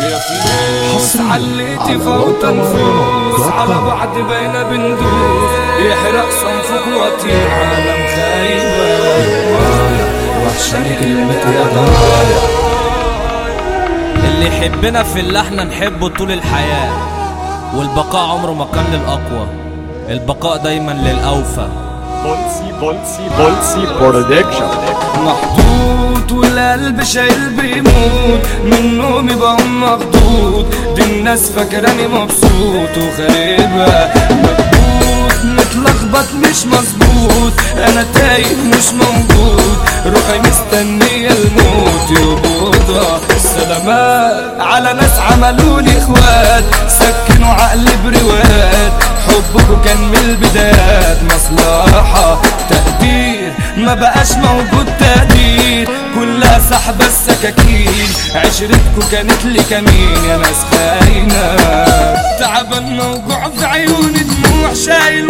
يا فلوس عليتي فوت نفوس على بعض بين بندوس يحرق صنفك وطير عالم خايبة وحشاني كلمة يا ضايع اللي يحبنا في اللحن نحبه طول الحياة والبقاء عمره ما كان للأقوى البقاء دايما للأوفى بولسي بولسي بولسي برودكشن محطوط والقلب شايل بيموت من نومي بقوم مخضوض دي الناس فاكراني مبسوط وخاربة مكبوت متلخبط مش مظبوط انا تايه مش موجود روحي مستنية الموت يقبضها السلامات على ناس عملولي اخوات سكنوا عقلي بروايات حبكوا كان من البدايات مصلحة تقدير ما بقاش موجود تقدير كلها سحبة السكاكين عشرتكوا كانت لي كمين يا ناس خاينة تعبان موجوع في عيوني دموع شايل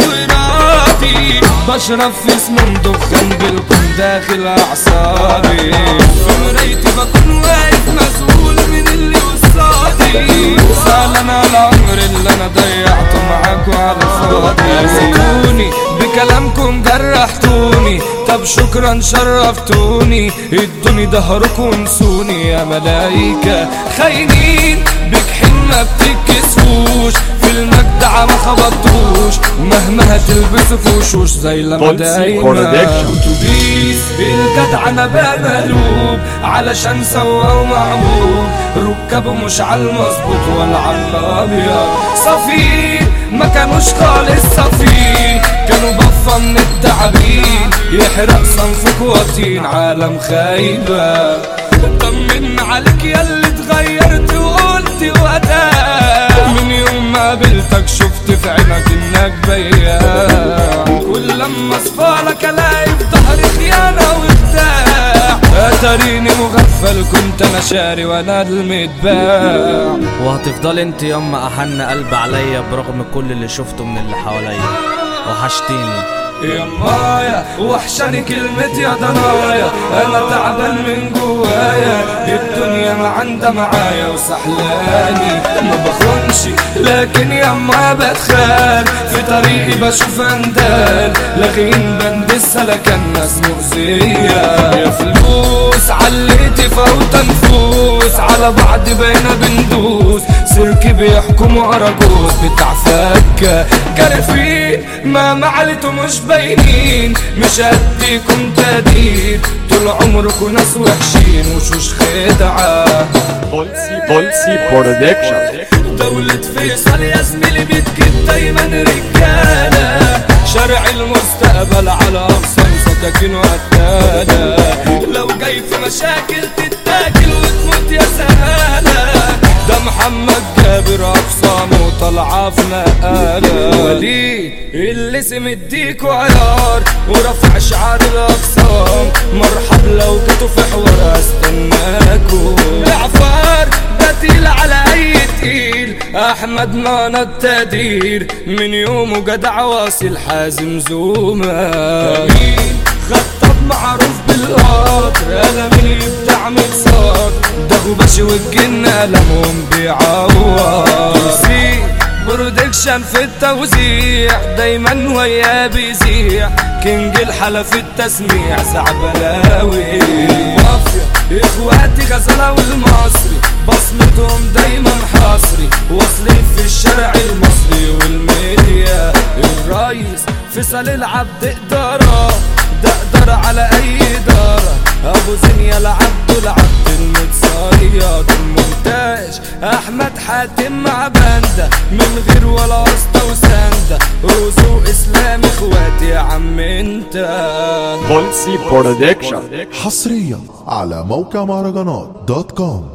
وراضي بشرب في اسم دخان بالكم داخل اعصابي في مرايتي بكون واقف مسؤول من اللي قصادي زعلان على العمر اللي انا ضيعته معاكوا على الفاضي سيبوني بكلامكم جرحتوني طب شكرا شرفتوني ادوني ظهركم ونسوني يا ملايكة خاينين بجحين ما بتكسفوش في المجدع ما خبطوش مهما هتلبسوا في وشوش زي لما Polsy دايما Production. اتوبيس الجدع انا بقى مقلوب علشان سوا ومعمول ركبه مش على المظبوط ولا على الابيض صفي ما كانوش خالص صفي كانوا بفة من التعابين يحرق صنفك وطين عالم خايبة طمن عليك يا اللي اتغيرت وقلت وقتها من يوم ما قابلتك شفت في عينك انك بياع كل لما اصفالك الاقي في ظهري خيانة وبتاع اتريني مغفل كنت انا شاري وانا المتباع وهتفضل انت يما أحن قلب عليا برغم كل اللي شفته من اللي حواليا وحشتيني يا مايا وحشاني كلمة يا ضنايا انا تعبان من جوايا الدنيا ما عندها معايا وسحلاني ما بخونش لكن يا ما بتخان في طريقي بشوف اندال لاغين بند السلكة الناس مؤذية يا فلوس عليتي فوت نفوس على بعض بينا بندوس سيرك بيحكموا اراجوز بتاع فكة كارفين ما معلتوا مش باينين مش هديكم تقدير طول عمركم ناس وحشين وشوش خدعة بولسي بولسي برودكشن دولة فيصل يا زميلي بتجيب دايما رجالة شارع المستقبل على أقصى سكاكين وقتالة لو جاي في مشاكل تتاكل وتموت يا سهالة ده محمد جابر أقسامه طالعة في نقالة وليد اللي سمديكوا عيار ورفع شعار الأقسام مرحب لو جيتوا في حوار استناكوا جعفر ده تقيل على اي تقيل احمد مانا التقدير من يومه جدع واصل حازم زوما خطاب معروف بالقطر قلمي بتاع متصار ده غباشي والجن قلمهم بيعور يسير برودكشن في التوزيع دايما وياه بيذيع كينج الحلا في التسميع زعبلاوي مافيا اخواتي غزالة والمصري بصمتهم دايما حصري واصلين في الشارع المصري والميديا الريس فيصل العبد إدارة ده إدارة على أي إدارة أبو زنيا العبد العبد المتصيد المونتاج أحمد حاتم مع بندة من غير ولا واسطة وسندة رزق إسلام إخواتي يا عم أنت بولسي برودكشن حصريا على موقع مهرجانات دوت كوم